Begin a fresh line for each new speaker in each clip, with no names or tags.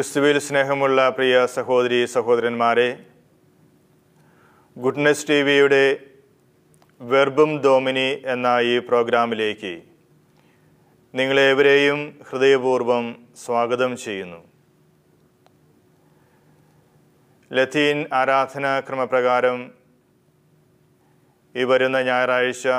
ക്രിസ്തുവിൽ സ്നേഹമുള്ള പ്രിയ സഹോദരി സഹോദരന്മാരെ ഗുഡ്നസ് ടി വിയുടെ വെർബും ഡോമിനി എന്ന ഈ പ്രോഗ്രാമിലേക്ക് നിങ്ങളേവരെയും ഹൃദയപൂർവ്വം സ്വാഗതം ചെയ്യുന്നു ലത്തീൻ ആരാധനാ ക്രമപ്രകാരം ഈ വരുന്ന ഞായറാഴ്ച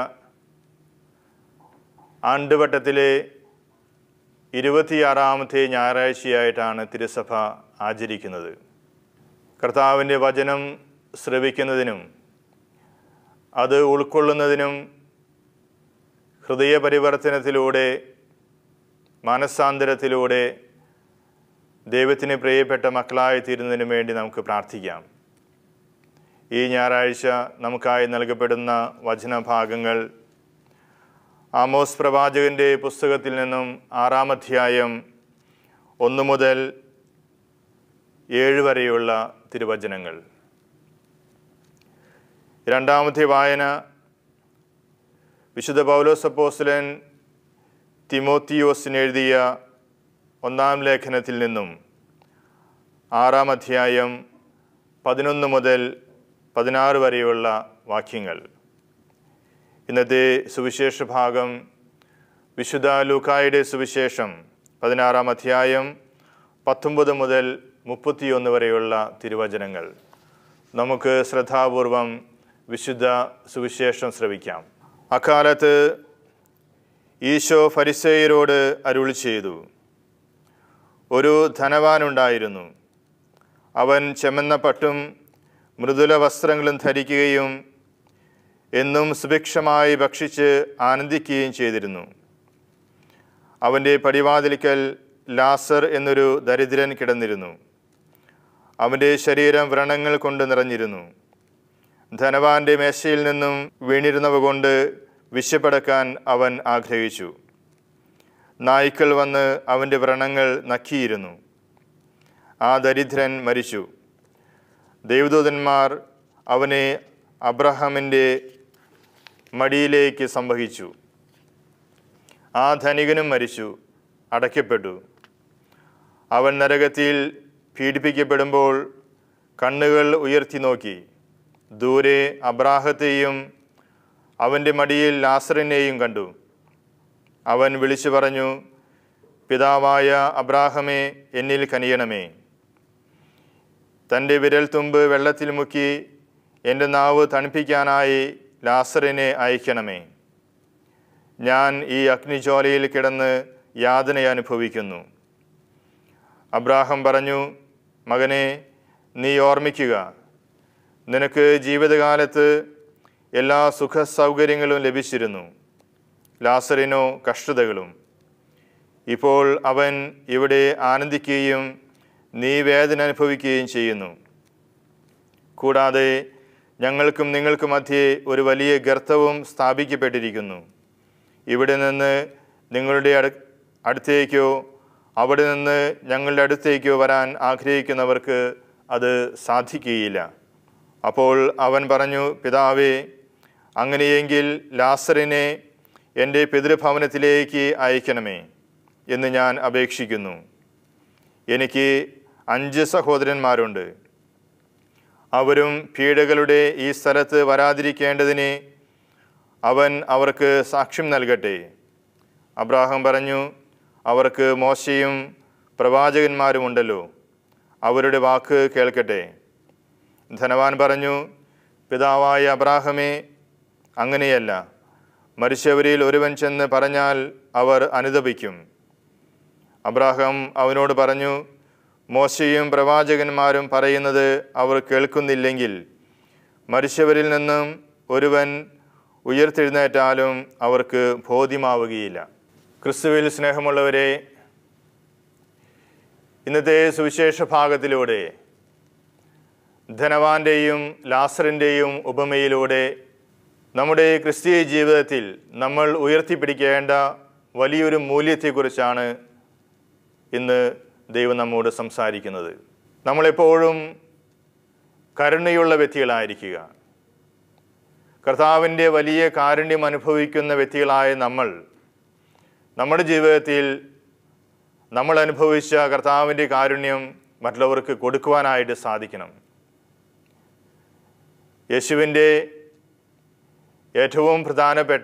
ആണ്ടുവട്ടത്തിലെ ഇരുപത്തിയാറാമത്തെ ഞായറാഴ്ചയായിട്ടാണ് തിരുസഭ ആചരിക്കുന്നത് കർത്താവിൻ്റെ വചനം ശ്രവിക്കുന്നതിനും അത് ഉൾക്കൊള്ളുന്നതിനും ഹൃദയപരിവർത്തനത്തിലൂടെ മനസ്സാന്തരത്തിലൂടെ ദൈവത്തിന് പ്രിയപ്പെട്ട മക്കളായി തീരുന്നതിനു വേണ്ടി നമുക്ക് പ്രാർത്ഥിക്കാം ഈ ഞായറാഴ്ച നമുക്കായി നൽകപ്പെടുന്ന വചനഭാഗങ്ങൾ ആമോസ് പ്രവാചകന്റെ പുസ്തകത്തിൽ നിന്നും ആറാം അധ്യായം ഒന്ന് മുതൽ ഏഴ് വരെയുള്ള തിരുവചനങ്ങൾ രണ്ടാമത്തെ വായന വിശുദ്ധ പൗലോസ് അപ്പോസ്തലൻ തിമോത്തിയോസിന് എഴുതിയ ഒന്നാം ലേഖനത്തിൽ നിന്നും ആറാം അധ്യായം പതിനൊന്ന് മുതൽ പതിനാറ് വരെയുള്ള വാക്യങ്ങൾ ഇന്നത്തെ സുവിശേഷ ഭാഗം വിശുദ്ധ ലൂക്കായുടെ സുവിശേഷം പതിനാറാം അധ്യായം പത്തൊമ്പത് മുതൽ മുപ്പത്തിയൊന്ന് വരെയുള്ള തിരുവചനങ്ങൾ നമുക്ക് ശ്രദ്ധാപൂർവം വിശുദ്ധ സുവിശേഷം ശ്രവിക്കാം അക്കാലത്ത് ഈശോ ഫരിസേയരോട് അരുൾ ചെയ്തു ഒരു ധനവാനുണ്ടായിരുന്നു അവൻ ചെമന്ന പട്ടും മൃദുല വസ്ത്രങ്ങളും ധരിക്കുകയും എന്നും സുഭിക്ഷമായി ഭക്ഷിച്ച് ആനന്ദിക്കുകയും ചെയ്തിരുന്നു അവൻ്റെ പടിവാതിലിക്കൽ ലാസർ എന്നൊരു ദരിദ്രൻ കിടന്നിരുന്നു അവൻ്റെ ശരീരം വ്രണങ്ങൾ കൊണ്ട് നിറഞ്ഞിരുന്നു ധനവാന്റെ മേശയിൽ നിന്നും വീണിരുന്നവ കൊണ്ട് വിശപ്പടക്കാൻ അവൻ ആഗ്രഹിച്ചു നായ്ക്കൾ വന്ന് അവൻ്റെ വ്രണങ്ങൾ നക്കിയിരുന്നു ആ ദരിദ്രൻ മരിച്ചു ദേവദൂതന്മാർ അവനെ അബ്രഹാമിൻ്റെ മടിയിലേക്ക് സംവഹിച്ചു ആ ധനികനും മരിച്ചു അടയ്ക്കപ്പെട്ടു അവൻ നരകത്തിൽ പീഡിപ്പിക്കപ്പെടുമ്പോൾ കണ്ണുകൾ ഉയർത്തി നോക്കി ദൂരെ അബ്രാഹത്തെയും അവൻ്റെ മടിയിൽ ലാസറിനെയും കണ്ടു അവൻ വിളിച്ചു പറഞ്ഞു പിതാവായ അബ്രാഹമേ എന്നിൽ കനിയണമേ തൻ്റെ വിരൽത്തുമ്പ് വെള്ളത്തിൽ മുക്കി എൻ്റെ നാവ് തണുപ്പിക്കാനായി ലാസറിനെ അയക്കണമേ ഞാൻ ഈ അഗ്നിജ്വാലയിൽ കിടന്ന് യാതന അനുഭവിക്കുന്നു അബ്രാഹം പറഞ്ഞു മകനെ നീ ഓർമ്മിക്കുക നിനക്ക് ജീവിതകാലത്ത് എല്ലാ സുഖ സൗകര്യങ്ങളും ലഭിച്ചിരുന്നു ലാസറിനോ കഷ്ടതകളും ഇപ്പോൾ അവൻ ഇവിടെ ആനന്ദിക്കുകയും നീ വേദന അനുഭവിക്കുകയും ചെയ്യുന്നു കൂടാതെ ഞങ്ങൾക്കും നിങ്ങൾക്കും മധ്യേ ഒരു വലിയ ഗർത്തവും സ്ഥാപിക്കപ്പെട്ടിരിക്കുന്നു ഇവിടെ നിന്ന് നിങ്ങളുടെ അടു അടുത്തേക്കോ അവിടെ നിന്ന് ഞങ്ങളുടെ അടുത്തേക്കോ വരാൻ ആഗ്രഹിക്കുന്നവർക്ക് അത് സാധിക്കുകയില്ല അപ്പോൾ അവൻ പറഞ്ഞു പിതാവേ അങ്ങനെയെങ്കിൽ ലാസറിനെ എൻ്റെ പിതൃഭവനത്തിലേക്ക് അയക്കണമേ എന്ന് ഞാൻ അപേക്ഷിക്കുന്നു എനിക്ക് അഞ്ച് സഹോദരന്മാരുണ്ട് അവരും പീഡകളുടെ ഈ സ്ഥലത്ത് വരാതിരിക്കേണ്ടതിന് അവൻ അവർക്ക് സാക്ഷ്യം നൽകട്ടെ അബ്രാഹം പറഞ്ഞു അവർക്ക് മോശയും പ്രവാചകന്മാരുമുണ്ടല്ലോ അവരുടെ വാക്ക് കേൾക്കട്ടെ ധനവാൻ പറഞ്ഞു പിതാവായ അബ്രാഹമേ അങ്ങനെയല്ല മരിച്ചവരിൽ ഒരുവൻ ചെന്ന് പറഞ്ഞാൽ അവർ അനുദപിക്കും അബ്രാഹം അവനോട് പറഞ്ഞു മോശയും പ്രവാചകന്മാരും പറയുന്നത് അവർ കേൾക്കുന്നില്ലെങ്കിൽ മരിച്ചവരിൽ നിന്നും ഒരുവൻ ഉയർത്തെഴുന്നേറ്റാലും അവർക്ക് ബോധ്യമാവുകയില്ല ക്രിസ്തുവിൽ സ്നേഹമുള്ളവരെ ഇന്നത്തെ സുവിശേഷ ഭാഗത്തിലൂടെ ധനവാന്റെയും ലാസറിൻ്റെയും ഉപമയിലൂടെ നമ്മുടെ ക്രിസ്തീയ ജീവിതത്തിൽ നമ്മൾ ഉയർത്തിപ്പിടിക്കേണ്ട വലിയൊരു മൂല്യത്തെക്കുറിച്ചാണ് ഇന്ന് ദൈവം നമ്മോട് സംസാരിക്കുന്നത് നമ്മളെപ്പോഴും കരുണയുള്ള വ്യക്തികളായിരിക്കുക കർത്താവിൻ്റെ വലിയ കാരുണ്യം അനുഭവിക്കുന്ന വ്യക്തികളായ നമ്മൾ നമ്മുടെ ജീവിതത്തിൽ നമ്മൾ അനുഭവിച്ച കർത്താവിൻ്റെ കാരുണ്യം മറ്റുള്ളവർക്ക് കൊടുക്കുവാനായിട്ട് സാധിക്കണം യേശുവിൻ്റെ ഏറ്റവും പ്രധാനപ്പെട്ട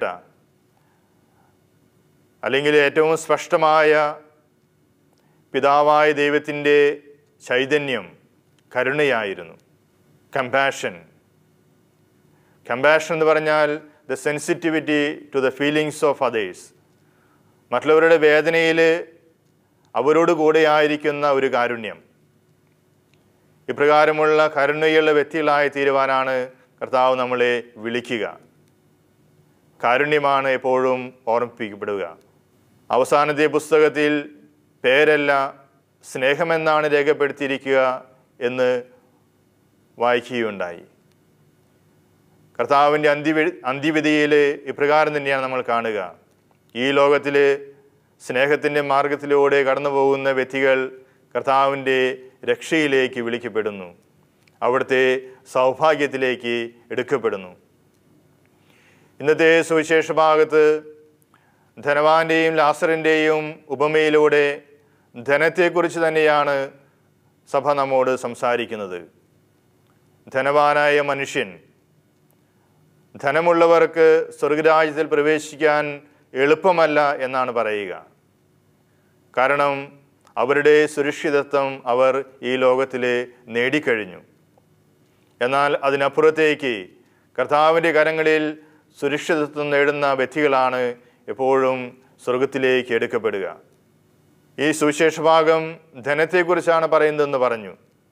അല്ലെങ്കിൽ ഏറ്റവും സ്പഷ്ടമായ പിതാവായ ദൈവത്തിൻ്റെ ചൈതന്യം കരുണയായിരുന്നു കമ്പാഷൻ കമ്പാഷൻ എന്ന് പറഞ്ഞാൽ the sensitivity to the feelings of others മറ്റുള്ളവരുടെ വേദനയിൽ അവരോട് കൂടെ ആയിരിക്കുന്ന ഒരു കാരുണ്യം ഇപ്രകാരമുള്ള കരുണയുള്ള വ്യക്തികളായി തീരുവാനാണ് കർത്താവ് നമ്മളെ വിളിക്കുക കാരുണ്യമാണ് എപ്പോഴും ഓർമ്മിപ്പിക്കപ്പെടുക അവസാനത്തെ പുസ്തകത്തിൽ പേരല്ല സ്നേഹമെന്നാണ് രേഖപ്പെടുത്തിയിരിക്കുക എന്ന് വായിക്കുകയുണ്ടായി കർത്താവിൻ്റെ അന്ത്യവി അന്ത്യവിധിയിൽ ഇപ്രകാരം തന്നെയാണ് നമ്മൾ കാണുക ഈ ലോകത്തിൽ സ്നേഹത്തിൻ്റെ മാർഗത്തിലൂടെ കടന്നു പോകുന്ന വ്യക്തികൾ കർത്താവിൻ്റെ രക്ഷയിലേക്ക് വിളിക്കപ്പെടുന്നു അവിടുത്തെ സൗഭാഗ്യത്തിലേക്ക് എടുക്കപ്പെടുന്നു ഇന്നത്തെ സുവിശേഷ ഭാഗത്ത് ധനവാന്റെയും ലാസറിൻ്റെയും ഉപമയിലൂടെ ധനത്തെക്കുറിച്ച് തന്നെയാണ് സഭ നമ്മോട് സംസാരിക്കുന്നത് ധനവാനായ മനുഷ്യൻ ധനമുള്ളവർക്ക് സ്വർഗരാജ്യത്തിൽ പ്രവേശിക്കാൻ എളുപ്പമല്ല എന്നാണ് പറയുക കാരണം അവരുടെ സുരക്ഷിതത്വം അവർ ഈ ലോകത്തിൽ നേടിക്കഴിഞ്ഞു എന്നാൽ അതിനപ്പുറത്തേക്ക് കർത്താവിൻ്റെ കരങ്ങളിൽ സുരക്ഷിതത്വം നേടുന്ന വ്യക്തികളാണ് എപ്പോഴും സ്വർഗത്തിലേക്ക് എടുക്കപ്പെടുക ഈ സുവിശേഷ ഭാഗം ധനത്തെക്കുറിച്ചാണ് പറയുന്നതെന്ന് പറഞ്ഞു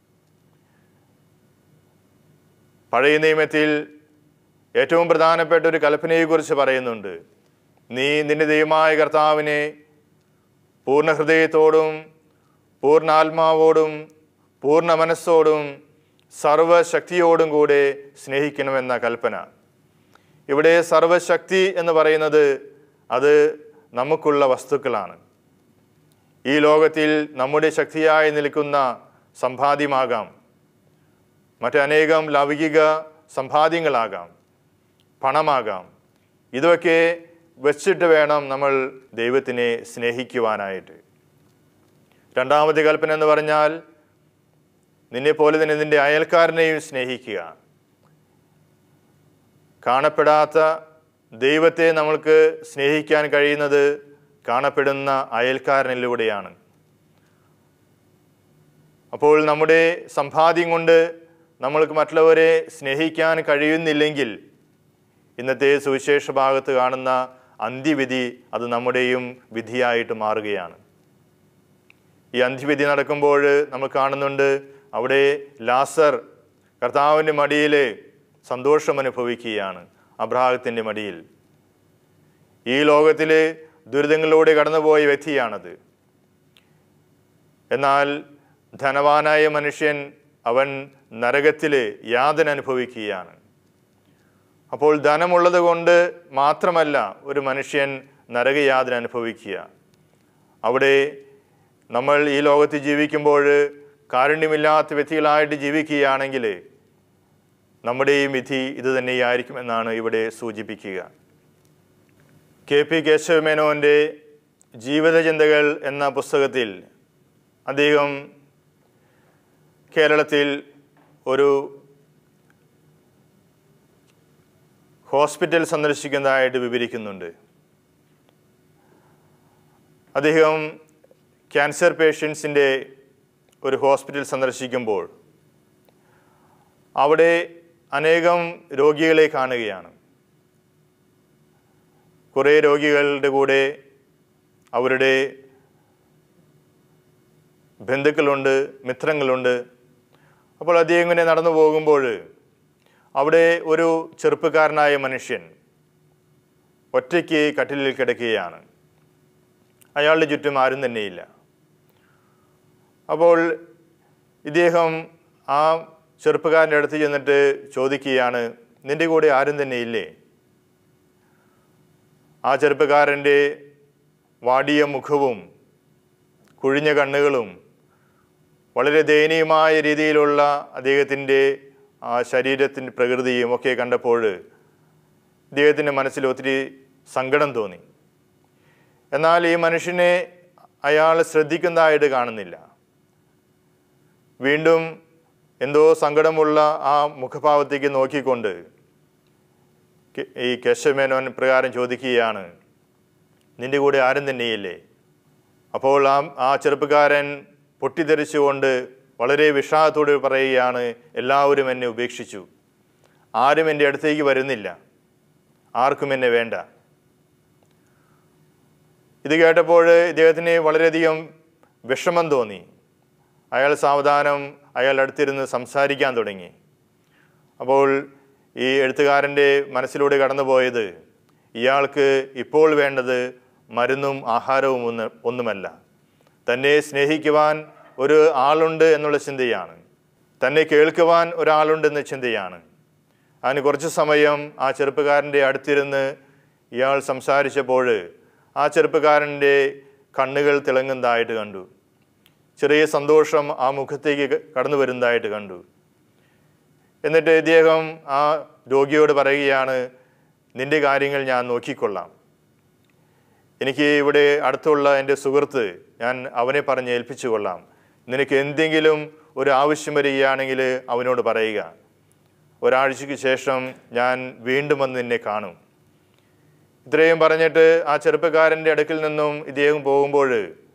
പഴയ നിയമത്തിൽ ഏറ്റവും പ്രധാനപ്പെട്ട ഒരു കൽപ്പനയെക്കുറിച്ച് പറയുന്നുണ്ട് നീ നിന്റെ ദൈവമായ കർത്താവിനെ പൂർണ്ണ ഹൃദയത്തോടും പൂർണ്ണാത്മാവോടും പൂർണ്ണ മനസ്സോടും സർവശക്തിയോടും കൂടെ സ്നേഹിക്കണമെന്ന കൽപ്പന ഇവിടെ സർവശക്തി എന്ന് പറയുന്നത് അത് നമുക്കുള്ള വസ്തുക്കളാണ് ഈ ലോകത്തിൽ നമ്മുടെ ശക്തിയായി നിൽക്കുന്ന സമ്പാദ്യമാകാം മറ്റനേകം ലൗകിക സമ്പാദ്യങ്ങളാകാം പണമാകാം ഇതൊക്കെ വെച്ചിട്ട് വേണം നമ്മൾ ദൈവത്തിനെ സ്നേഹിക്കുവാനായിട്ട് രണ്ടാമത്തെ കൽപ്പന എന്ന് പറഞ്ഞാൽ നിന്നെ പോലെ തന്നെ നിന്റെ അയൽക്കാരനെയും സ്നേഹിക്കുക കാണപ്പെടാത്ത ദൈവത്തെ നമ്മൾക്ക് സ്നേഹിക്കാൻ കഴിയുന്നത് കാണപ്പെടുന്ന അയൽക്കാരനിലൂടെയാണ് അപ്പോൾ നമ്മുടെ സമ്പാദ്യം കൊണ്ട് നമ്മൾക്ക് മറ്റുള്ളവരെ സ്നേഹിക്കാൻ കഴിയുന്നില്ലെങ്കിൽ ഇന്നത്തെ സുവിശേഷ ഭാഗത്ത് കാണുന്ന അന്ത്യവിധി അത് നമ്മുടെയും വിധിയായിട്ട് മാറുകയാണ് ഈ അന്ത്യവിധി നടക്കുമ്പോൾ നമ്മൾ കാണുന്നുണ്ട് അവിടെ ലാസർ കർത്താവിൻ്റെ മടിയിൽ സന്തോഷം അനുഭവിക്കുകയാണ് അബ്രാഹത്തിൻ്റെ മടിയിൽ ഈ ലോകത്തിൽ ദുരിതങ്ങളിലൂടെ കടന്നുപോയ വ്യക്തിയാണത് എന്നാൽ ധനവാനായ മനുഷ്യൻ അവൻ നരകത്തിൽ യാതന അനുഭവിക്കുകയാണ് അപ്പോൾ ധനമുള്ളത് കൊണ്ട് മാത്രമല്ല ഒരു മനുഷ്യൻ നരകയാതന അനുഭവിക്കുക അവിടെ നമ്മൾ ഈ ലോകത്ത് ജീവിക്കുമ്പോൾ കാരുണ്യമില്ലാത്ത വ്യക്തികളായിട്ട് ജീവിക്കുകയാണെങ്കിൽ നമ്മുടെയും വിധി ഇത് തന്നെയായിരിക്കും എന്നാണ് ഇവിടെ സൂചിപ്പിക്കുക കെ പി കേശവമേനോൻ്റെ ജീവിതചിന്തകൾ എന്ന പുസ്തകത്തിൽ അദ്ദേഹം കേരളത്തിൽ ഒരു ഹോസ്പിറ്റൽ സന്ദർശിക്കുന്നതായിട്ട് വിവരിക്കുന്നുണ്ട് അദ്ദേഹം ക്യാൻസർ പേഷ്യൻസിൻ്റെ ഒരു ഹോസ്പിറ്റൽ സന്ദർശിക്കുമ്പോൾ അവിടെ അനേകം രോഗികളെ കാണുകയാണ് കുറേ രോഗികളുടെ കൂടെ അവരുടെ ബന്ധുക്കളുണ്ട് മിത്രങ്ങളുണ്ട് അപ്പോൾ അദ്ദേഹം ഇങ്ങനെ നടന്നു പോകുമ്പോൾ അവിടെ ഒരു ചെറുപ്പക്കാരനായ മനുഷ്യൻ ഒറ്റയ്ക്ക് കട്ടിലിൽ കിടക്കുകയാണ് അയാളുടെ ചുറ്റും ആരും തന്നെയില്ല അപ്പോൾ ഇദ്ദേഹം ആ ചെറുപ്പക്കാരൻ്റെ അടുത്ത് ചെന്നിട്ട് ചോദിക്കുകയാണ് നിന്റെ കൂടെ ആരും തന്നെ ഇല്ലേ ആ ചെറുപ്പക്കാരൻ്റെ വാടിയ മുഖവും കുഴിഞ്ഞ കണ്ണുകളും വളരെ ദയനീയമായ രീതിയിലുള്ള അദ്ദേഹത്തിൻ്റെ ആ ശരീരത്തിൻ്റെ പ്രകൃതിയും ഒക്കെ കണ്ടപ്പോൾ ഇദ്ദേഹത്തിൻ്റെ മനസ്സിൽ ഒത്തിരി സങ്കടം തോന്നി എന്നാൽ ഈ മനുഷ്യനെ അയാൾ ശ്രദ്ധിക്കുന്നതായിട്ട് കാണുന്നില്ല വീണ്ടും എന്തോ സങ്കടമുള്ള ആ മുഖഭാവത്തേക്ക് നോക്കിക്കൊണ്ട് കെ- ഈ കേശവമേനോൻ പ്രകാരം ചോദിക്കുകയാണ് നിന്റെ കൂടെ ആരും തന്നെയില്ലേ അപ്പോൾ ആ ആ ചെറുപ്പക്കാരൻ പൊട്ടിത്തെറിച്ചുകൊണ്ട് വളരെ വിഷാദത്തോട് പറയുകയാണ് എല്ലാവരും എന്നെ ഉപേക്ഷിച്ചു ആരും എൻ്റെ അടുത്തേക്ക് വരുന്നില്ല ആർക്കും എന്നെ വേണ്ട ഇത് കേട്ടപ്പോൾ ഇദ്ദേഹത്തിന് വളരെയധികം വിഷമം തോന്നി അയാൾ സാവധാനം അയാൾ അടുത്തിരുന്ന് സംസാരിക്കാൻ തുടങ്ങി അപ്പോൾ ഈ എഴുത്തുകാരൻ്റെ മനസ്സിലൂടെ കടന്നുപോയത് ഇയാൾക്ക് ഇപ്പോൾ വേണ്ടത് മരുന്നും ആഹാരവും ഒന്ന് ഒന്നുമല്ല തന്നെ സ്നേഹിക്കുവാൻ ഒരു ആളുണ്ട് എന്നുള്ള ചിന്തയാണ് തന്നെ കേൾക്കുവാൻ ഒരാളുണ്ടെന്ന ചിന്തയാണ് അതിന് കുറച്ച് സമയം ആ ചെറുപ്പക്കാരൻ്റെ അടുത്തിരുന്ന് ഇയാൾ സംസാരിച്ചപ്പോൾ ആ ചെറുപ്പക്കാരൻ്റെ കണ്ണുകൾ തിളങ്ങുന്നതായിട്ട് കണ്ടു ചെറിയ സന്തോഷം ആ മുഖത്തേക്ക് ക- കടന്നു വരുന്നതായിട്ട് കണ്ടു എന്നിട്ട് ഇദ്ദേഹം ആ രോഗിയോട് പറയുകയാണ് നിന്റെ കാര്യങ്ങൾ ഞാൻ നോക്കിക്കൊള്ളാം എനിക്ക് ഇവിടെ അടുത്തുള്ള എൻ്റെ സുഹൃത്ത് ഞാൻ അവനെ പറഞ്ഞ് ഏൽപ്പിച്ചു കൊള്ളാം നിനക്ക് എന്തെങ്കിലും ഒരു ആവശ്യം വരികയാണെങ്കിൽ അവനോട് പറയുക ഒരാഴ്ചയ്ക്ക് ശേഷം ഞാൻ വീണ്ടും വന്ന് നിന്നെ കാണും ഇത്രയും പറഞ്ഞിട്ട് ആ ചെറുപ്പക്കാരൻ്റെ അടുക്കിൽ നിന്നും ഇദ്ദേഹം പോകുമ്പോൾ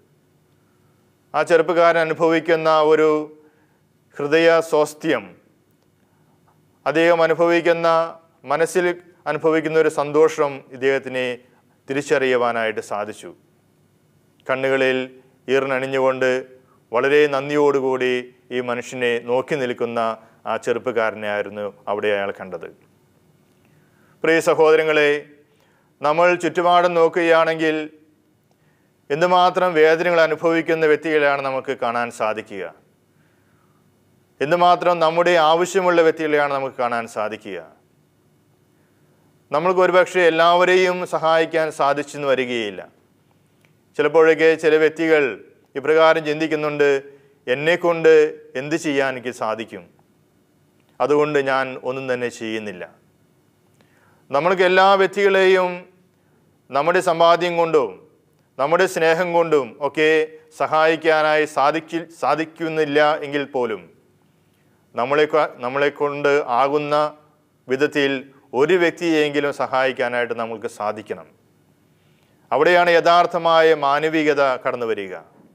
ആ ചെറുപ്പക്കാരൻ അനുഭവിക്കുന്ന ഒരു ഹൃദയ സ്വാസ്ഥ്യം അദ്ദേഹം അനുഭവിക്കുന്ന മനസ്സിൽ അനുഭവിക്കുന്ന ഒരു സന്തോഷം ഇദ്ദേഹത്തിന് തിരിച്ചറിയുവാനായിട്ട് സാധിച്ചു കണ്ണുകളിൽ ഈർന്നണിഞ്ഞുകൊണ്ട് വളരെ നന്ദിയോടുകൂടി ഈ മനുഷ്യനെ നോക്കി നിൽക്കുന്ന ആ ചെറുപ്പക്കാരനെ ആയിരുന്നു അവിടെ അയാൾ കണ്ടത് പ്രിയ സഹോദരങ്ങളെ നമ്മൾ ചുറ്റുപാടും നോക്കുകയാണെങ്കിൽ എന്തുമാത്രം വേദനകൾ അനുഭവിക്കുന്ന വ്യക്തികളെയാണ് നമുക്ക് കാണാൻ സാധിക്കുക എന്തുമാത്രം നമ്മുടെ ആവശ്യമുള്ള വ്യക്തികളെയാണ് നമുക്ക് കാണാൻ സാധിക്കുക നമ്മൾക്ക് ഒരുപക്ഷെ എല്ലാവരെയും സഹായിക്കാൻ സാധിച്ചെന്ന് വരികയില്ല ചിലപ്പോഴൊക്കെ ചില വ്യക്തികൾ ഇപ്രകാരം ചിന്തിക്കുന്നുണ്ട് എന്നെക്കൊണ്ട് എന്ത് ചെയ്യാൻ എനിക്ക് സാധിക്കും അതുകൊണ്ട് ഞാൻ ഒന്നും തന്നെ ചെയ്യുന്നില്ല നമ്മൾക്ക് എല്ലാ വ്യക്തികളെയും നമ്മുടെ സമ്പാദ്യം കൊണ്ടും നമ്മുടെ സ്നേഹം കൊണ്ടും ഒക്കെ സഹായിക്കാനായി സാധിക്കി സാധിക്കുന്നില്ല എങ്കിൽ പോലും നമ്മളെ ക- നമ്മളെ കൊണ്ട് ആകുന്ന വിധത്തിൽ ഒരു വ്യക്തിയെങ്കിലും സഹായിക്കാനായിട്ട് നമ്മൾക്ക് സാധിക്കണം അവിടെയാണ് യഥാർത്ഥമായ മാനവികത കടന്നു വരിക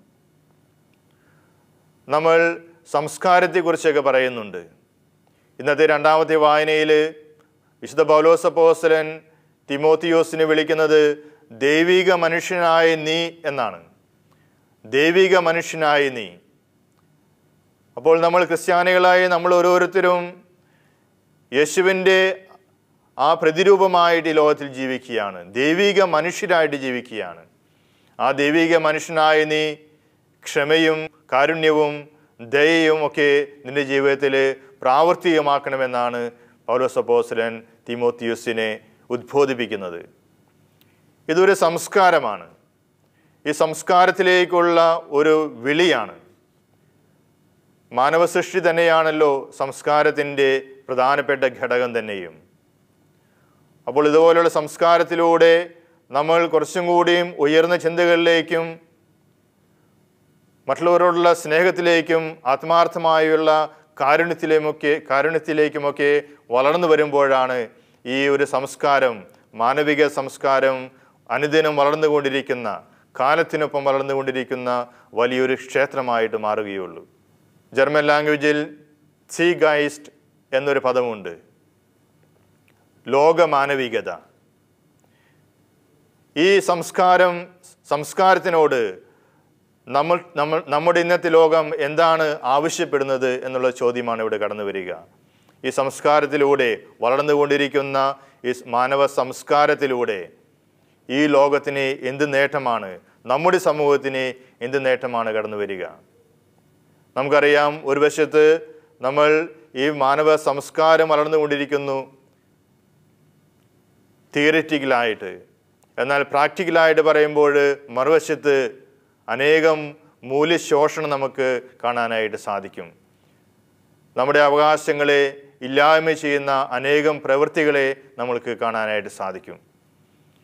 നമ്മൾ സംസ്കാരത്തെക്കുറിച്ചൊക്കെ പറയുന്നുണ്ട് ഇന്നത്തെ രണ്ടാമത്തെ വായനയിൽ വിശുദ്ധ പൗലോസ് അപ്പോസ്തലൻ തിമോത്തിയോസിനെ വിളിക്കുന്നത് ദൈവിക മനുഷ്യനായ നീ എന്നാണ് ദൈവിക മനുഷ്യനായ നീ അപ്പോൾ നമ്മൾ ക്രിസ്ത്യാനികളായി നമ്മൾ ഓരോരുത്തരും യേശുവിൻ്റെ ആ പ്രതിരൂപമായിട്ട് ഈ ലോകത്തിൽ ജീവിക്കുകയാണ് ദൈവിക മനുഷ്യരായിട്ട് ജീവിക്കുകയാണ് ആ ദൈവിക മനുഷ്യനായ നീ ക്ഷമയും കാരുണ്യവും ദയയും ഒക്കെ നിന്റെ ജീവിതത്തിൽ പ്രാവർത്തികമാക്കണമെന്നാണ് പൗലോസപ്പോസലൻ തിമോത്തിയുസിനെ ഉദ്ബോധിപ്പിക്കുന്നത് ഇതൊരു സംസ്കാരമാണ് ഈ സംസ്കാരത്തിലേക്കുള്ള ഒരു വിളിയാണ് മാനവസൃഷ്ടി തന്നെയാണല്ലോ സംസ്കാരത്തിൻ്റെ പ്രധാനപ്പെട്ട ഘടകം തന്നെയും അപ്പോൾ ഇതുപോലുള്ള സംസ്കാരത്തിലൂടെ നമ്മൾ കുറച്ചും കൂടിയും ഉയർന്ന ചിന്തകളിലേക്കും മറ്റുള്ളവരോടുള്ള സ്നേഹത്തിലേക്കും ആത്മാർത്ഥമായുള്ള കാരുണ്യത്തിലേമൊക്കെ കാരുണ്യത്തിലേക്കുമൊക്കെ വളർന്നു വരുമ്പോഴാണ് ഈ ഒരു സംസ്കാരം മാനവിക സംസ്കാരം അനുദിനം വളർന്നുകൊണ്ടിരിക്കുന്ന കാലത്തിനൊപ്പം വളർന്നുകൊണ്ടിരിക്കുന്ന വലിയൊരു ക്ഷേത്രമായിട്ട് മാറുകയുള്ളൂ ജർമ്മൻ ലാംഗ്വേജിൽ സീ ഗൈസ്റ്റ് എന്നൊരു പദമുണ്ട് ലോകമാനവികത ഈ സംസ്കാരം സംസ്കാരത്തിനോട് നമ്മൾ നമ്മൾ നമ്മുടെ ഇന്നത്തെ ലോകം എന്താണ് ആവശ്യപ്പെടുന്നത് എന്നുള്ള ചോദ്യമാണ് ഇവിടെ കടന്നു വരിക ഈ സംസ്കാരത്തിലൂടെ വളർന്നുകൊണ്ടിരിക്കുന്ന ഈ മാനവ സംസ്കാരത്തിലൂടെ ഈ ലോകത്തിന് എന്ത് നേട്ടമാണ് നമ്മുടെ സമൂഹത്തിന് എന്ത് നേട്ടമാണ് കടന്നു വരിക നമുക്കറിയാം ഒരു വശത്ത് നമ്മൾ ഈ മാനവ സംസ്കാരം വളർന്നുകൊണ്ടിരിക്കുന്നു തിയറിറ്റിക്കലായിട്ട് എന്നാൽ പ്രാക്ടിക്കലായിട്ട് പറയുമ്പോൾ മറുവശത്ത് അനേകം മൂല്യശോഷണം നമുക്ക് കാണാനായിട്ട് സാധിക്കും നമ്മുടെ അവകാശങ്ങളെ ഇല്ലായ്മ ചെയ്യുന്ന അനേകം പ്രവൃത്തികളെ നമ്മൾക്ക് കാണാനായിട്ട് സാധിക്കും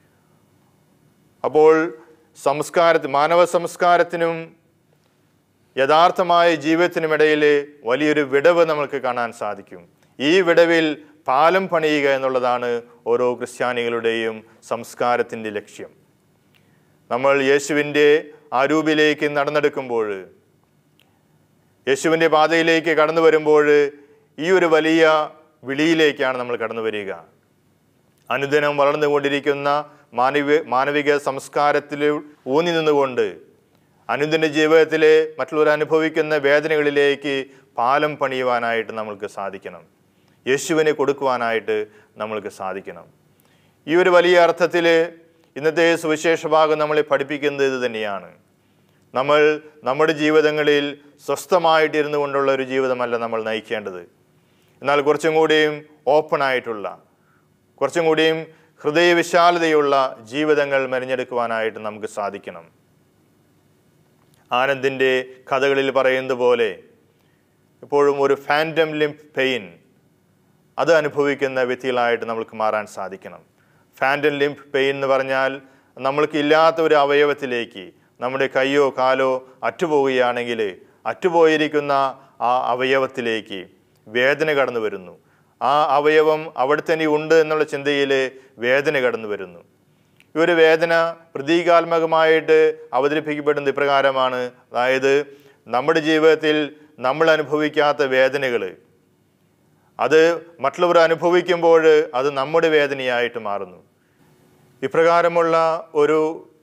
അപ്പോൾ സംസ്കാരത്തി മാനവ സംസ്കാരത്തിനും യഥാർത്ഥമായ ജീവിതത്തിനുമിടയിൽ വലിയൊരു വിടവ് നമുക്ക് കാണാൻ സാധിക്കും ഈ വിടവിൽ പാലം പണിയുക എന്നുള്ളതാണ് ഓരോ ക്രിസ്ത്യാനികളുടെയും സംസ്കാരത്തിൻ്റെ ലക്ഷ്യം നമ്മൾ യേശുവിൻ്റെ ആരൂപിലേക്ക് നടന്നെടുക്കുമ്പോൾ യേശുവിൻ്റെ പാതയിലേക്ക് കടന്നു വരുമ്പോൾ ഈ ഒരു വലിയ വിളിയിലേക്കാണ് നമ്മൾ കടന്നു വരിക അനുദിനം വളർന്നുകൊണ്ടിരിക്കുന്ന മാനവ മാനവിക സംസ്കാരത്തിൽ ഊന്നി നിന്നുകൊണ്ട് അനുദിന ജീവിതത്തിൽ മറ്റുള്ളവർ അനുഭവിക്കുന്ന വേദനകളിലേക്ക് പാലം പണിയുവാനായിട്ട് നമ്മൾക്ക് സാധിക്കണം യേശുവിനെ കൊടുക്കുവാനായിട്ട് നമ്മൾക്ക് സാധിക്കണം ഈ ഒരു വലിയ അർത്ഥത്തിൽ ഇന്നത്തെ സുവിശേഷ ഭാഗം നമ്മളെ പഠിപ്പിക്കുന്നത് ഇത് തന്നെയാണ് നമ്മൾ നമ്മുടെ ജീവിതങ്ങളിൽ സ്വസ്ഥമായിട്ടിരുന്നു കൊണ്ടുള്ള ഒരു ജീവിതമല്ല നമ്മൾ നയിക്കേണ്ടത് എന്നാൽ കുറച്ചും കൂടിയും ഓപ്പൺ ആയിട്ടുള്ള കുറച്ചും കൂടിയും ഹൃദയവിശാലതയുള്ള ജീവിതങ്ങൾ മെനഞ്ഞെടുക്കുവാനായിട്ട് നമുക്ക് സാധിക്കണം ആനന്ദിൻ്റെ കഥകളിൽ പറയുന്നത് പോലെ എപ്പോഴും ഒരു ഫാൻറ്റം ലിംപ് പെയിൻ അത് അനുഭവിക്കുന്ന വ്യക്തികളായിട്ട് നമുക്ക് മാറാൻ സാധിക്കണം ഫാൻറ്റം ലിംപ് പെയിൻ എന്ന് പറഞ്ഞാൽ നമ്മൾക്ക് ഇല്ലാത്ത ഒരു അവയവത്തിലേക്ക് നമ്മുടെ കൈയോ കാലോ അറ്റുപോവുകയാണെങ്കിൽ അറ്റുപോയിരിക്കുന്ന ആ അവയവത്തിലേക്ക് വേദന കടന്നു വരുന്നു ആ അവയവം അവിടെ തന്നെ ഉണ്ട് എന്നുള്ള ചിന്തയിൽ വേദന കടന്നു വരുന്നു ഈ ഒരു വേദന പ്രതീകാത്മകമായിട്ട് അവതരിപ്പിക്കപ്പെടുന്നത് ഇപ്രകാരമാണ് അതായത് നമ്മുടെ ജീവിതത്തിൽ നമ്മൾ അനുഭവിക്കാത്ത വേദനകൾ അത് മറ്റുള്ളവർ അനുഭവിക്കുമ്പോൾ അത് നമ്മുടെ വേദനയായിട്ട് മാറുന്നു ഇപ്രകാരമുള്ള ഒരു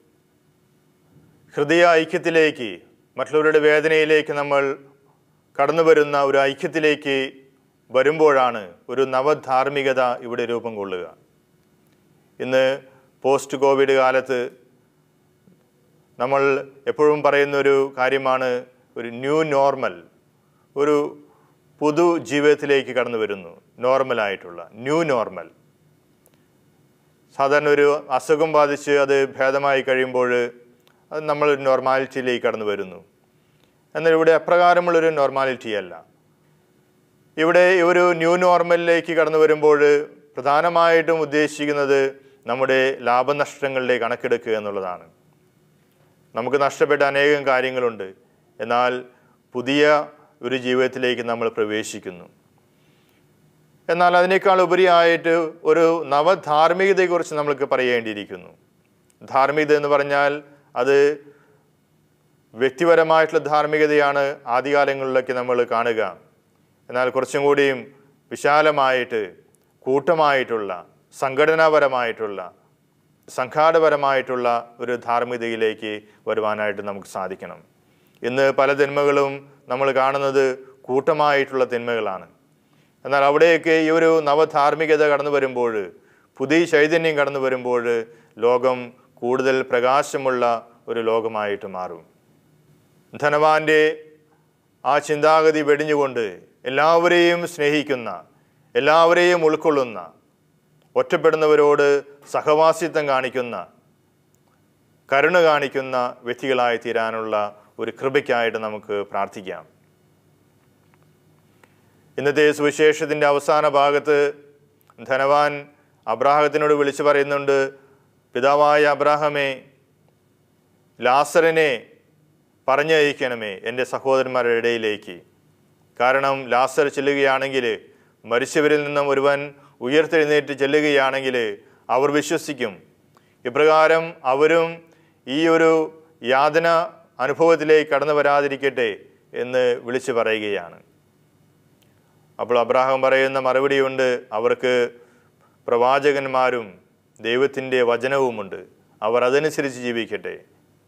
ഹൃദയ ഐക്യത്തിലേക്ക് മറ്റുള്ളവരുടെ വേദനയിലേക്ക് നമ്മൾ കടന്നു വരുന്ന ഒരു ഐക്യത്തിലേക്ക് വരുമ്പോഴാണ് ഒരു നവധാർമ്മികത ഇവിടെ രൂപം കൊള്ളുക ഇന്ന് പോസ്റ്റ് കോവിഡ് കാലത്ത് നമ്മൾ എപ്പോഴും പറയുന്ന ഒരു കാര്യമാണ് ഒരു ന്യൂ നോർമൽ ഒരു പുതു ജീവിതത്തിലേക്ക് കടന്നു വരുന്നു നോർമലായിട്ടുള്ള ന്യൂ നോർമൽ സാധാരണ ഒരു അസുഖം ബാധിച്ച് അത് ഭേദമായി കഴിയുമ്പോൾ അത് നമ്മൾ നോർമാലിറ്റിയിലേക്ക് കടന്നു വരുന്നു എന്നാൽ ഇവിടെ അപ്രകാരമുള്ളൊരു നോർമാലിറ്റി അല്ല ഇവിടെ ഒരു ന്യൂ നോർമലിലേക്ക് കടന്നു വരുമ്പോൾ പ്രധാനമായിട്ടും ഉദ്ദേശിക്കുന്നത് നമ്മുടെ ലാഭനഷ്ടങ്ങളുടെ കണക്കെടുക്കുക എന്നുള്ളതാണ് നമുക്ക് നഷ്ടപ്പെട്ട അനേകം കാര്യങ്ങളുണ്ട് എന്നാൽ പുതിയ ഒരു ജീവിതത്തിലേക്ക് നമ്മൾ പ്രവേശിക്കുന്നു എന്നാൽ അതിനേക്കാൾ ഉപരിയായിട്ട് ഒരു നവധാർമ്മികതയെക്കുറിച്ച് നമ്മൾക്ക് പറയേണ്ടിയിരിക്കുന്നു ധാർമ്മികത എന്ന് പറഞ്ഞാൽ അത് വ്യക്തിപരമായിട്ടുള്ള ധാർമ്മികതയാണ് ആദ്യകാലങ്ങളിലൊക്കെ നമ്മൾ കാണുക എന്നാൽ കുറച്ചും കൂടിയും വിശാലമായിട്ട് കൂട്ടമായിട്ടുള്ള സംഘടനാപരമായിട്ടുള്ള സംഘാടപരമായിട്ടുള്ള ഒരു ധാർമ്മികതയിലേക്ക് വരുവാനായിട്ട് നമുക്ക് സാധിക്കണം ഇന്ന് പല തിന്മകളും നമ്മൾ കാണുന്നത് കൂട്ടമായിട്ടുള്ള തിന്മകളാണ് എന്നാൽ അവിടെയൊക്കെ ഈ ഒരു നവധാർമ്മികത കടന്നു വരുമ്പോൾ പുതിയ ചൈതന്യം കടന്നു വരുമ്പോൾ ലോകം കൂടുതൽ പ്രകാശമുള്ള ഒരു ലോകമായിട്ട് മാറും ധനവാന്റെ ആ ചിന്താഗതി വെടിഞ്ഞുകൊണ്ട് എല്ലാവരെയും സ്നേഹിക്കുന്ന എല്ലാവരെയും ഉൾക്കൊള്ളുന്ന ഒറ്റപ്പെടുന്നവരോട് സഹവാസിത്വം കാണിക്കുന്ന കരുണ കാണിക്കുന്ന വ്യക്തികളായി തീരാനുള്ള ഒരു കൃപയ്ക്കായിട്ട് നമുക്ക് പ്രാർത്ഥിക്കാം ഇന്നത്തെ സുവിശേഷത്തിൻ്റെ അവസാന ഭാഗത്ത് ധനവാൻ അബ്രാഹത്തിനോട് വിളിച്ചു പറയുന്നുണ്ട് പിതാവായ അബ്രാഹമേ ലാസറിനെ പറഞ്ഞയക്കണമേ എൻ്റെ സഹോദരന്മാരുടെ ഇടയിലേക്ക് കാരണം ലാസർ ചെല്ലുകയാണെങ്കിൽ മരിച്ചവരിൽ നിന്നും ഒരുവൻ ഉയർത്തെഴുന്നേറ്റ് ചെല്ലുകയാണെങ്കിൽ അവർ വിശ്വസിക്കും ഇപ്രകാരം അവരും ഈ ഒരു യാതന അനുഭവത്തിലേക്ക് കടന്നു വരാതിരിക്കട്ടെ എന്ന് വിളിച്ചു പറയുകയാണ് അപ്പോൾ അബ്രാഹം പറയുന്ന മറുപടിയുണ്ട് അവർക്ക് പ്രവാചകന്മാരും ദൈവത്തിൻ്റെ വചനവുമുണ്ട് അവർ അതനുസരിച്ച് ജീവിക്കട്ടെ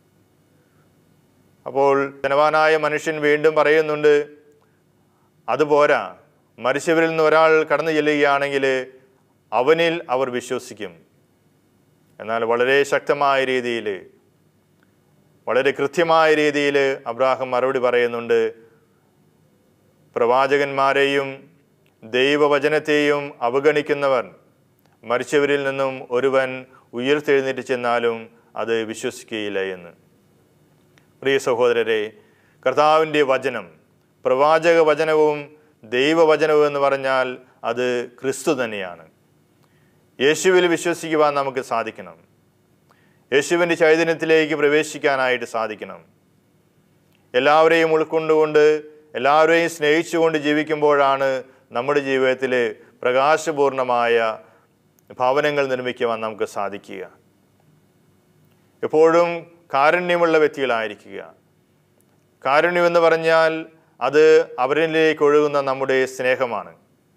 അപ്പോൾ ധനവാനായ മനുഷ്യൻ വീണ്ടും പറയുന്നുണ്ട് അതുപോരാ മരിച്ചവരിൽ നിന്ന് ഒരാൾ കടന്നു ചെല്ലുകയാണെങ്കിൽ അവനിൽ അവർ വിശ്വസിക്കും എന്നാൽ വളരെ ശക്തമായ രീതിയിൽ വളരെ കൃത്യമായ രീതിയിൽ അബ്രാഹം മറുപടി പറയുന്നുണ്ട് പ്രവാചകന്മാരെയും ദൈവവചനത്തെയും അവഗണിക്കുന്നവർ മരിച്ചവരിൽ നിന്നും ഒരുവൻ ഉയർത്തെഴുന്നേറ്റ് ചെന്നാലും അത് വിശ്വസിക്കുകയില്ല എന്ന് പ്രിയ സഹോദരരെ കർത്താവിൻ്റെ വചനം പ്രവാചക വചനവും ദൈവവചനവും എന്ന് പറഞ്ഞാൽ അത് ക്രിസ്തു തന്നെയാണ് യേശുവിൽ വിശ്വസിക്കുവാൻ നമുക്ക് സാധിക്കണം യേശുവിൻ്റെ ചൈതന്യത്തിലേക്ക് പ്രവേശിക്കാനായിട്ട് സാധിക്കണം എല്ലാവരെയും ഉൾക്കൊണ്ടുകൊണ്ട് എല്ലാവരെയും സ്നേഹിച്ചുകൊണ്ട് ജീവിക്കുമ്പോഴാണ് നമ്മുടെ ജീവിതത്തിൽ പ്രകാശപൂർണമായ ഭവനങ്ങൾ നിർമ്മിക്കുവാൻ നമുക്ക് സാധിക്കുക എപ്പോഴും കാരുണ്യമുള്ള വ്യക്തികളായിരിക്കുക കാരുണ്യം എന്ന് പറഞ്ഞാൽ അത് അവരിലേക്ക് ഒഴുകുന്ന നമ്മുടെ സ്നേഹമാണ്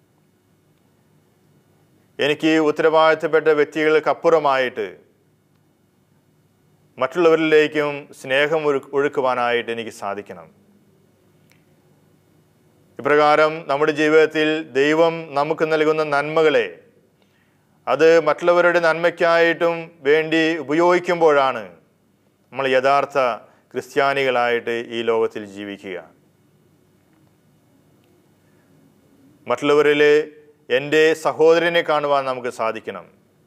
എനിക്ക് ഉത്തരവാദിത്തപ്പെട്ട വ്യക്തികൾക്കപ്പുറമായിട്ട് മറ്റുള്ളവരിലേക്കും സ്നേഹം ഒഴു ഒഴുക്കുവാനായിട്ട് എനിക്ക് സാധിക്കണം ഇപ്രകാരം നമ്മുടെ ജീവിതത്തിൽ ദൈവം നമുക്ക് നൽകുന്ന നന്മകളെ അത് മറ്റുള്ളവരുടെ നന്മയ്ക്കായിട്ടും വേണ്ടി ഉപയോഗിക്കുമ്പോഴാണ് നമ്മൾ യഥാർത്ഥ ക്രിസ്ത്യാനികളായിട്ട് ഈ ലോകത്തിൽ ജീവിക്കുക മറ്റുള്ളവരിൽ എൻ്റെ സഹോദരനെ കാണുവാൻ നമുക്ക് സാധിക്കണം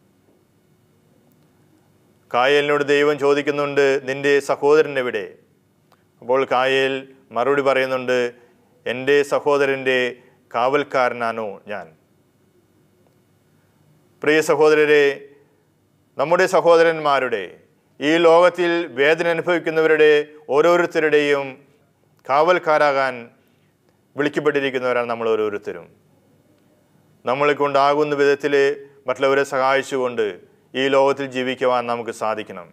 കായലിനോട് ദൈവം ചോദിക്കുന്നുണ്ട് നിന്റെ സഹോദരൻ എവിടെ അപ്പോൾ കായൽ മറുപടി പറയുന്നുണ്ട് എൻ്റെ സഹോദരൻ്റെ കാവൽക്കാരനാണോ ഞാൻ പ്രിയ സഹോദരരെ നമ്മുടെ സഹോദരന്മാരുടെ ഈ ലോകത്തിൽ വേദന അനുഭവിക്കുന്നവരുടെ ഓരോരുത്തരുടെയും കാവൽക്കാരാകാൻ വിളിക്കപ്പെട്ടിരിക്കുന്നവരാണ് നമ്മൾ ഓരോരുത്തരും നമ്മളെ കൊണ്ടാകുന്ന വിധത്തിൽ മറ്റുള്ളവരെ സഹായിച്ചുകൊണ്ട് ഈ ലോകത്തിൽ ജീവിക്കുവാൻ നമുക്ക് സാധിക്കണം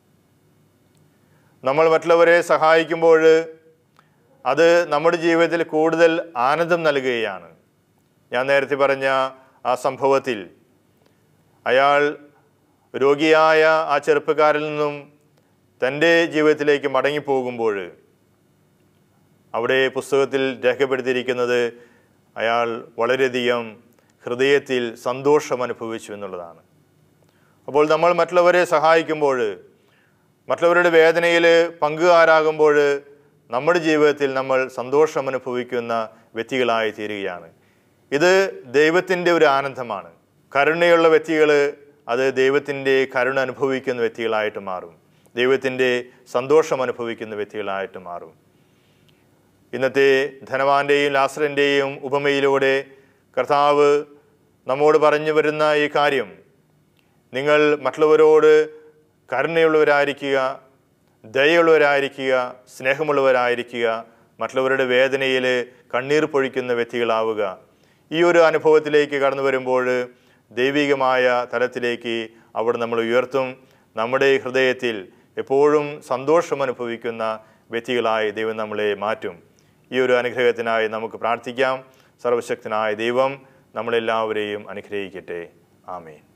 നമ്മൾ മറ്റുള്ളവരെ സഹായിക്കുമ്പോൾ അത് നമ്മുടെ ജീവിതത്തിൽ കൂടുതൽ ആനന്ദം നൽകുകയാണ് ഞാൻ നേരത്തെ പറഞ്ഞ ആ സംഭവത്തിൽ അയാൾ രോഗിയായ ആ ചെറുപ്പക്കാരിൽ നിന്നും തൻ്റെ ജീവിതത്തിലേക്ക് മടങ്ങിപ്പോകുമ്പോൾ അവിടെ പുസ്തകത്തിൽ രേഖപ്പെടുത്തിയിരിക്കുന്നത് അയാൾ വളരെയധികം ഹൃദയത്തിൽ സന്തോഷം അനുഭവിച്ചു എന്നുള്ളതാണ് അപ്പോൾ നമ്മൾ മറ്റുള്ളവരെ സഹായിക്കുമ്പോൾ മറ്റുള്ളവരുടെ വേദനയിൽ പങ്കുകാരാകുമ്പോൾ നമ്മുടെ ജീവിതത്തിൽ നമ്മൾ സന്തോഷം അനുഭവിക്കുന്ന വ്യക്തികളായി തീരുകയാണ് ഇത് ദൈവത്തിൻ്റെ ഒരു ആനന്ദമാണ് കരുണയുള്ള വ്യക്തികൾ അത് ദൈവത്തിൻ്റെ കരുണ അനുഭവിക്കുന്ന വ്യക്തികളായിട്ട് മാറും ദൈവത്തിൻ്റെ സന്തോഷം അനുഭവിക്കുന്ന വ്യക്തികളായിട്ട് മാറും ഇന്നത്തെ ധനവാന്റെയും ലാസറിൻ്റെയും ഉപമയിലൂടെ കർത്താവ് നമ്മോട് പറഞ്ഞു വരുന്ന ഈ കാര്യം നിങ്ങൾ മറ്റുള്ളവരോട് കരുണയുള്ളവരായിരിക്കുക ദയുള്ളവരായിരിക്കുക സ്നേഹമുള്ളവരായിരിക്കുക മറ്റുള്ളവരുടെ വേദനയിൽ കണ്ണീർ പൊഴിക്കുന്ന വ്യക്തികളാവുക ഈ ഒരു അനുഭവത്തിലേക്ക് കടന്നു വരുമ്പോൾ ദൈവികമായ തലത്തിലേക്ക് അവിടെ നമ്മൾ ഉയർത്തും നമ്മുടെ ഹൃദയത്തിൽ എപ്പോഴും സന്തോഷം അനുഭവിക്കുന്ന വ്യക്തികളായി ദൈവം നമ്മളെ മാറ്റും ഈ ഒരു അനുഗ്രഹത്തിനായി നമുക്ക് പ്രാർത്ഥിക്കാം സർവശക്തനായ ദൈവം നമ്മളെല്ലാവരെയും അനുഗ്രഹിക്കട്ടെ ആമേൻ